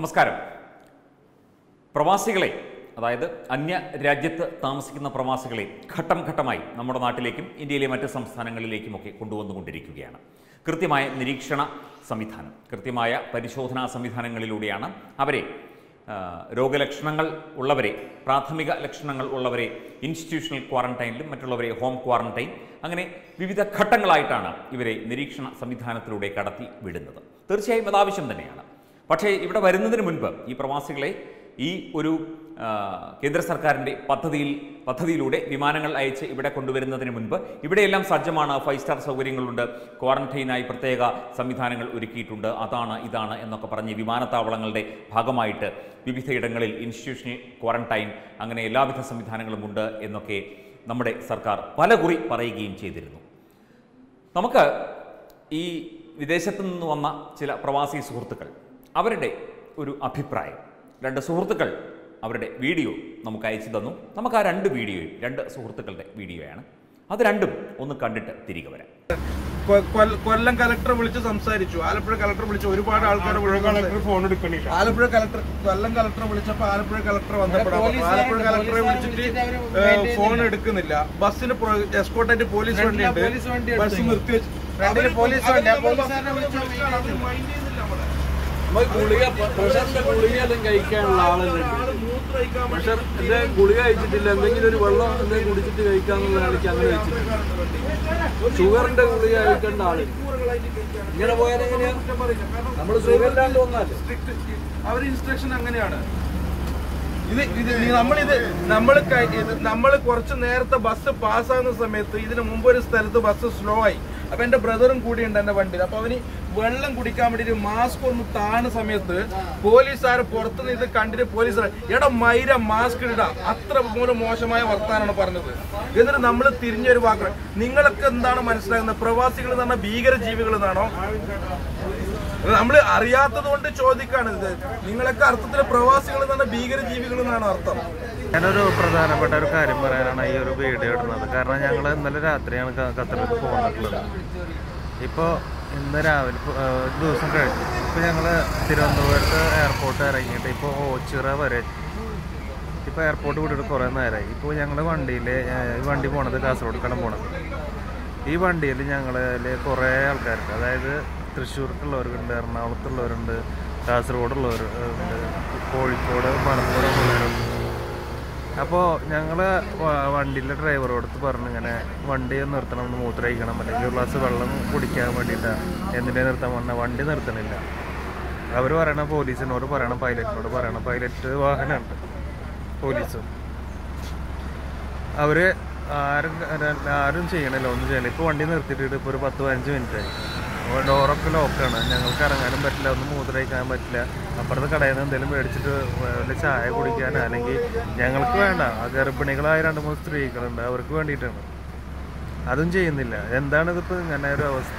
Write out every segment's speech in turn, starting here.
നമസ്കാരം പ്രവാസികളെ അതായത് അന്യ രാജ്യത്ത് താമസിക്കുന്ന പ്രവാസികളെ ഘട്ടം ഘട്ടമായി നമ്മുടെ നാട്ടിലേക്കും ഇന്ത്യയിലെ മറ്റ് സംസ്ഥാനങ്ങളിലേക്കുമൊക്കെ കൊണ്ടുവന്നുകൊണ്ടിരിക്കുകയാണ് കൃത്യമായ നിരീക്ഷണ സംവിധാനം കൃത്യമായ പരിശോധനാ സംവിധാനങ്ങളിലൂടെയാണ് അവരെ ആ, രോഗലക്ഷണങ്ങൾ ഉള്ളവരെ പ്രാഥമിക ലക്ഷണങ്ങൾ ഉള്ളവരെ ഇൻസ്റ്റിറ്റ്യൂഷണൽ ക്വാറന്റൈനിലും മറ്റുള്ളവരെ ഹോം ക്വാറന്റൈൻ അങ്ങനെ വിവിധ ഘട്ടങ്ങളായിട്ടാണ് ഇവരെ നിരീക്ഷണ സംവിധാനത്തിലൂടെ കടത്തി വിടുന്നത് തീർച്ചയായും അത് ആവശ്യം തന്നെയാണ് പക്ഷേ ഇവിടെ വരുന്നതിന് മുൻപ് ഈ പ്രവാസികളെ ഈ ഒരു ആ, കേന്ദ്ര സർക്കാരിൻ്റെ പദ്ധതിയിൽ പദ്ധതിയിലൂടെ വിമാനങ്ങൾ അയച്ച് ഇവിടെ കൊണ്ടുവരുന്നതിന് മുൻപ് ഇവിടെയെല്ലാം സജ്ജമാണ് ഫൈവ് സ്റ്റാർ സൗകര്യങ്ങളുണ്ട് ക്വാറന്റൈനായി പ്രത്യേക സംവിധാനങ്ങൾ ഒരുക്കിയിട്ടുണ്ട് അതാണ് ഇതാണ് എന്നൊക്കെ പറഞ്ഞ് വിമാനത്താവളങ്ങളുടെ ഭാഗമായിട്ട് വിവിധയിടങ്ങളിൽ ഇൻസ്റ്റിറ്റ്യൂഷണൽ ക്വാറന്റൈൻ അങ്ങനെ എല്ലാവിധ സംവിധാനങ്ങളും ഉണ്ട് എന്നൊക്കെ നമ്മുടെ സർക്കാർ പലകുറി പറയുകയും ചെയ്തിരുന്നു നമുക്ക് ഈ വിദേശത്തു നിന്ന് വന്ന ചില പ്രവാസി സുഹൃത്തുക്കൾ അവരുടെ ഒരു അഭിപ്രായം രണ്ട് സുഹൃത്തുക്കൾ അവരുടെ വീഡിയോ നമുക്ക് അയച്ചു തന്നു നമുക്ക് ആ രണ്ട് വീഡിയോയും രണ്ട് സുഹൃത്തുക്കളുടെ വീഡിയോയാണ് അത് രണ്ടും ഒന്ന് കണ്ടിട്ട് തിരികെ വരാം കൊ- കൊൽ- കൊല്ലം കലക്ടർ വിളിച്ച് സംസാരിച്ചു ആലപ്പുഴ കലക്ടർ വിളിച്ച് ഒരുപാട് ആൾക്കാർ കളക്ടർ ഫോൺ എടുക്കണില്ല ആലപ്പുഴ കലക്ടർ കൊല്ലം കലക്ടർ വിളിച്ചപ്പോ ആലപ്പുഴ കലക്ടർ വന്നപ്പോൾ ആലപ്പുഴ കലക്ടറെ വിളിച്ചിട്ട് ഏ, ഫോൺ എടുക്കുന്നില്ല ബസ്സിന് എസ്കോട്ടായിട്ട് പോലീസ് വണ്ടിയുണ്ട് ബസ് നിർത്തി വെച്ച് പോലീസ് നമുക്ക് ഗുളിക പ്രഷറിന്റെ ഗുളിക എല്ലാം കഴിക്കാനുള്ള ആളുണ്ട് പ്രഷറിന്റെ ഗുളിക കഴിച്ചിട്ടില്ല എന്തെങ്കിലും ഒരു വെള്ളം എന്തെങ്കിലും കുടിച്ചിട്ട് കഴിക്കാന്നുള്ള എനിക്ക് അങ്ങനെ കഴിച്ചിട്ടില്ല ഷുഗറിന്റെ ഗുളിക കഴിക്കേണ്ട ആള് ഇങ്ങനെ പോയാൽ എങ്ങനെയാ നമ്മൾ ഷുഗറിലാണ്ട് വന്നാലേ അവർ ഇൻസ്ട്രക്ഷൻ അങ്ങനെയാണ് ഇത് ഇത് നമ്മളിത് നമ്മൾ നമ്മൾ കുറച്ച് നേരത്തെ ബസ് പാസ്സാകുന്ന സമയത്ത് ഇതിന് മുമ്പ് ഒരു സ്ഥലത്ത് ബസ് സ്ലോ ആയി അപ്പൊ എന്റെ ബ്രദറും കൂടി ഉണ്ട് എന്റെ വണ്ടിയിൽ അപ്പൊ അവന് വെള്ളം കുടിക്കാൻ വേണ്ടിട്ട് മാസ്ക് ഒന്ന് താണ സമയത്ത് പോലീസുകാർ പുറത്തുനിന്ന് ഇത് കണ്ടിട്ട് പോലീസുകാർ എടാ മൈര മാസ്ക് ഇടാ അത്ര മൂലം മോശമായ വർത്താനാണ് പറഞ്ഞത് എന്നിട്ട് നമ്മൾ തിരിഞ്ഞൊരു വാക്ക് നിങ്ങളൊക്കെ എന്താണ് മനസ്സിലാകുന്നത് പ്രവാസികൾ എന്ന് പറഞ്ഞാൽ ഭീകര ജീവികൾ എന്നാണോ നമ്മൾ അറിയാത്തത് കൊണ്ട് ചോദിക്കാണ് ഇത് നിങ്ങളൊക്കെ അർത്ഥത്തിൽ പ്രവാസികൾ എന്നാണ് ഭീകര ജീവികൾ എന്നാണ് അർത്ഥം ഞാനൊരു പ്രധാനപ്പെട്ട ഒരു കാര്യം പറയാനാണ് ഈ ഒരു വീഡിയോ ഇടുന്നത് കാരണം ഞങ്ങൾ ഇന്നലെ രാത്രിയാണ് ക- ഖത്തറിലേക്ക് പോന്നിട്ടുള്ളത് ഇപ്പോൾ ഇന്ന് രാവിലെ ഇപ്പൊ, ആ, ഒരു ദിവസം കഴിഞ്ഞു ഇപ്പോൾ ഞങ്ങൾ തിരുവനന്തപുരത്ത് എയർപോർട്ട് ഇറങ്ങിയിട്ട് ഇപ്പോൾ ഓച്ചിറ വരെ എത്തി ഇപ്പോൾ എയർപോർട്ട് വിട്ടിട്ട് കുറേ നേരമായി ഇപ്പോൾ ഞങ്ങൾ വണ്ടിയിൽ ഈ വണ്ടി പോണത് കാസർഗോഡ്ക്കാണ് പോണത് ഈ വണ്ടിയിൽ ഞങ്ങളിൽ കുറേ ആൾക്കാരുണ്ട് അതായത് തൃശ്ശൂർക്കുള്ളവരുണ്ട് എറണാകുളത്തുള്ളവരുണ്ട് കാസർഗോഡുള്ളവർ ഉണ്ട് കോഴിക്കോട് മലപ്പുറം ഉള്ളവരുണ്ട് അപ്പോൾ ഞങ്ങൾ വണ്ടിയിലെ ഡ്രൈവറോടത്ത് പറഞ്ഞു ഇങ്ങനെ വണ്ടി നിർത്തണം ഒന്ന് മൂത്രയിക്കണം അല്ലെങ്കിൽ ഒരു ഗ്ലാസ് വെള്ളം കുടിക്കാൻ വേണ്ടിയിട്ടാണ് എന്തിനാ നിർത്താൻ പറഞ്ഞാൽ വണ്ടി നിർത്തണില്ല അവർ പറയണ പോലീസിനോട് പറയണം പൈലറ്റിനോട് പറയണം പൈലറ്റ് വാഹനമുണ്ട് പോലീസും അവര് ആരും ആരും ചെയ്യണില്ല ഒന്നും ചെയ്യണില്ല ഇപ്പോൾ വണ്ടി നിർത്തിയിട്ട് ഇപ്പോൾ ഒരു പത്ത് പതിനഞ്ച് മിനിറ്റ് ആയി അപ്പോൾ ഡോറൊക്കെ ലോക്കാണ് ഞങ്ങൾക്ക് ഇറങ്ങാനും പറ്റില്ല ഒന്നും മൂത്രയിക്കാൻ പറ്റില്ല അപ്പുറത്തെ കടയിൽ നിന്ന് എന്തെങ്കിലും മേടിച്ചിട്ട് വല്ല ചായ കുടിക്കാൻ അല്ലെങ്കിൽ ഞങ്ങൾക്ക് വേണ്ട ആ ഗർഭിണികളായ രണ്ട് മൂന്ന് സ്ത്രീകളുണ്ട് അവർക്ക് വേണ്ടിയിട്ടാണ് അതും ചെയ്യുന്നില്ല എന്താണ് ഇതിപ്പോൾ ഇങ്ങനെ ഒരു അവസ്ഥ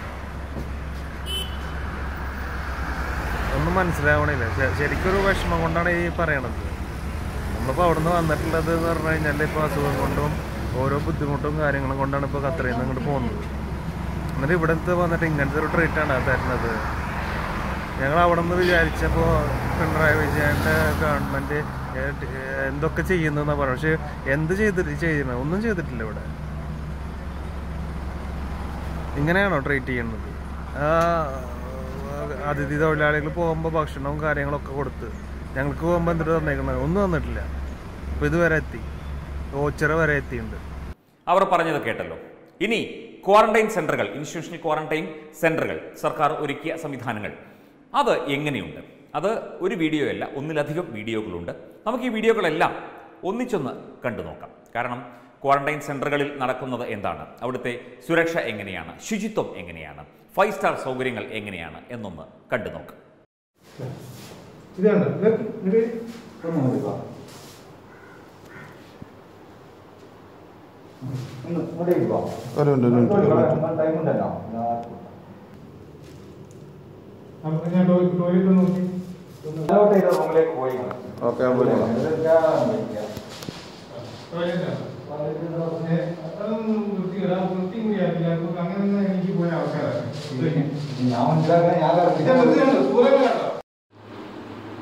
ഒന്നും മനസ്സിലാവണില്ല ശ- ശരിക്കൊരു വിഷമം കൊണ്ടാണ് ഈ പറയണത് നമ്മളിപ്പോൾ അവിടെ നിന്ന് വന്നിട്ടുള്ളത് എന്ന് പറഞ്ഞു കഴിഞ്ഞാൽ ഇപ്പോൾ അസുഖം കൊണ്ടും ഓരോ ബുദ്ധിമുട്ടും കാര്യങ്ങളും കൊണ്ടാണ് ഇപ്പോൾ ഖത്തറിൽ നിന്ന് ഇങ്ങോട്ട് പോകുന്നത് എന്നിട്ട് ഇവിടുത്തെ വന്നിട്ട് ഇങ്ങനത്തെ ഒരു ട്രീറ്റാണ് തരുന്നത് ഞങ്ങൾ അവിടെ നിന്ന് വിചാരിച്ചപ്പോൾ പിണറായി വിജയൻ്റെ ഗവൺമെൻറ് എന്തൊക്കെ ചെയ്യുന്നതെന്നാണ് പറയുന്നത് പക്ഷേ എന്ത് ചെയ്തിട്ട് ചെയ്യുന്നത് ഒന്നും ചെയ്തിട്ടില്ല ഇവിടെ ഇങ്ങനെയാണോ ട്രീറ്റ് ചെയ്യുന്നത് ആ, അതിഥി തൊഴിലാളികൾ പോകുമ്പോൾ ഭക്ഷണവും കാര്യങ്ങളൊക്കെ കൊടുത്ത് ഞങ്ങൾക്ക് പോകുമ്പോൾ എന്തിട്ട് തന്നേക്കുന്നത് ഒന്നും തന്നിട്ടില്ല അപ്പോൾ ഇതുവരെ എത്തി ഓച്ചിറ വരെ എത്തിയിട്ടുണ്ട് അവർ പറഞ്ഞത് കേട്ടല്ലോ ഇനി ക്വാറന്റൈൻ സെന്ററുകൾ ഇൻസ്റ്റിറ്റ്യൂഷണൽ ക്വാറന്റൈൻ സെന്ററുകൾ സർക്കാർ ഒരുക്കിയ സംവിധാനങ്ങൾ അത് എങ്ങനെയുണ്ട് അത് ഒരു വീഡിയോ അല്ല ഒന്നിലധികം വീഡിയോകളുണ്ട് നമുക്ക് ഈ വീഡിയോകളെല്ലാം ഒന്നിച്ചൊന്ന് കണ്ടു നോക്കാം കാരണം ക്വാറന്റൈൻ സെന്ററുകളിൽ നടക്കുന്നത് എന്താണ് അവിടുത്തെ സുരക്ഷ എങ്ങനെയാണ് ശുചിത്വം എങ്ങനെയാണ് ഫൈവ് സ്റ്റാർ സൗകര്യങ്ങൾ എങ്ങനെയാണ് എന്നൊന്ന് കണ്ടു നോക്കാം ഇതാണ് ഇത് ഇത് ഒന്ന് നോക്കുക ഒന്ന് ഇങ്ങോട്ടേ ഇരിക്കുക. ഒരു മിനിറ്റ്, ഒരു മിനിറ്റ്, ഒരു മിനിറ്റ്. ടൈം ഉണ്ടല്ലോ അപ്പൊ ഞാൻ ടോയ്- ടോയ്ലറ്റ് നോക്കി അങ്ങോട്ട് ചെയ്ത റൂമിലേക്ക് പോയി ഓക്കെ ഞാൻ പോയിക്കോളാം അങ്ങനെ എനിക്ക് പോയ ആൾക്കാരാണ് ഞാൻ മനസ്സിലാക്കാൻ ഞാൻ ഇത് നിർത്തിയാണ്. ദൂരെ വേണ്ട.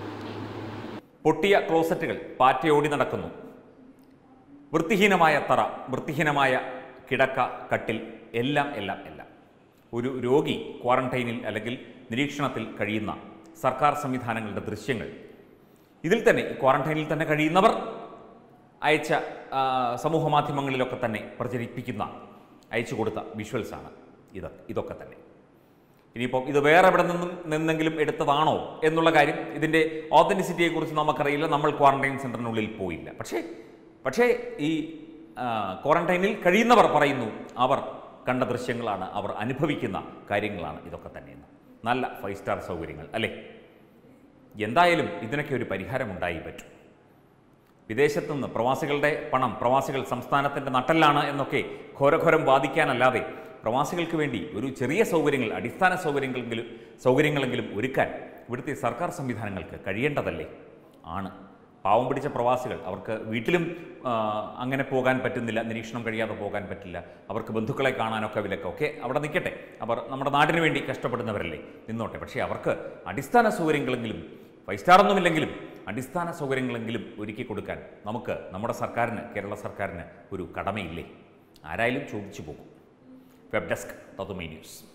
പൊട്ടിയ ക്ലോസറ്റുകൾ പാറ്റയോടി നടക്കുന്നു വൃത്തിഹീനമായ തറ വൃത്തിഹീനമായ കിടക്ക കട്ടിൽ എല്ലാം എല്ലാം എല്ലാം ഒരു രോഗി ക്വാറന്റൈനിൽ അല്ലെങ്കിൽ നിരീക്ഷണത്തിൽ കഴിയുന്ന സർക്കാർ സംവിധാനങ്ങളുടെ ദൃശ്യങ്ങൾ ഇതിൽ തന്നെ ക്വാറന്റൈനിൽ തന്നെ കഴിയുന്നവർ അയച്ച ആ, സമൂഹ മാധ്യമങ്ങളിലൊക്കെ തന്നെ പ്രചരിപ്പിക്കുന്ന അയച്ചു കൊടുത്ത വിഷ്വൽസാണ് ഇത് ഇതൊക്കെ തന്നെ ഇനിയിപ്പം ഇത് വേറെ എവിടെ നിന്നും നിന്നെങ്കിലും എടുത്തതാണോ എന്നുള്ള കാര്യം ഇതിൻ്റെ ഓത്തൻറ്റിസിറ്റിയെക്കുറിച്ച് നമുക്കറിയില്ല നമ്മൾ ക്വാറന്റൈൻ സെൻറ്ററിനുള്ളിൽ പോയില്ല പക്ഷേ പക്ഷേ ഈ ആ, ക്വാറന്റൈനിൽ കഴിയുന്നവർ പറയുന്നു അവർ കണ്ട ദൃശ്യങ്ങളാണ് അവർ അനുഭവിക്കുന്ന കാര്യങ്ങളാണ് ഇതൊക്കെ തന്നെയെന്ന് നല്ല ഫൈവ് സ്റ്റാർ സൗകര്യങ്ങൾ അല്ലേ എന്തായാലും ഇതിനൊക്കെ ഒരു പരിഹാരമുണ്ടായി പറ്റും വിദേശത്തു നിന്ന് പ്രവാസികളുടെ പണം പ്രവാസികൾ സംസ്ഥാനത്തിൻ്റെ നട്ടല്ലാണ് എന്നൊക്കെ ഘോരഘോരം വാദിക്കാനല്ലാതെ പ്രവാസികൾക്ക് വേണ്ടി ഒരു ചെറിയ സൗകര്യങ്ങൾ അടിസ്ഥാന സൗകര്യങ്ങളെങ്കിലും സൗകര്യങ്ങളെങ്കിലും ഒരുക്കാൻ ഇവിടുത്തെ സർക്കാർ സംവിധാനങ്ങൾക്ക് കഴിയേണ്ടതല്ലേ ആണ് പാവം പിടിച്ച പ്രവാസികൾ അവർക്ക് വീട്ടിലും ആ, അങ്ങനെ പോകാൻ പറ്റുന്നില്ല നിരീക്ഷണം കഴിയാതെ പോകാൻ പറ്റില്ല അവർക്ക് ബന്ധുക്കളെ കാണാനൊക്കെ വിലക്ക് ഒക്കെ അവിടെ നിൽക്കട്ടെ അവർ നമ്മുടെ നാടിന് വേണ്ടി കഷ്ടപ്പെടുന്നവരല്ലേ നിന്നോട്ടെ പക്ഷേ അവർക്ക് അടിസ്ഥാന സൗകര്യങ്ങളെങ്കിലും ഫൈവ് സ്റ്റാർ ഒന്നുമില്ലെങ്കിലും അടിസ്ഥാന സൗകര്യങ്ങളെങ്കിലും ഒരുക്കി കൊടുക്കാൻ നമുക്ക് നമ്മുടെ സർക്കാരിന് കേരള സർക്കാരിന് ഒരു കടമയില്ലേ ആരായാലും ചോദിച്ചു പോകും വെബ് ഡെസ്ക് തതുമൈ ന്യൂസ്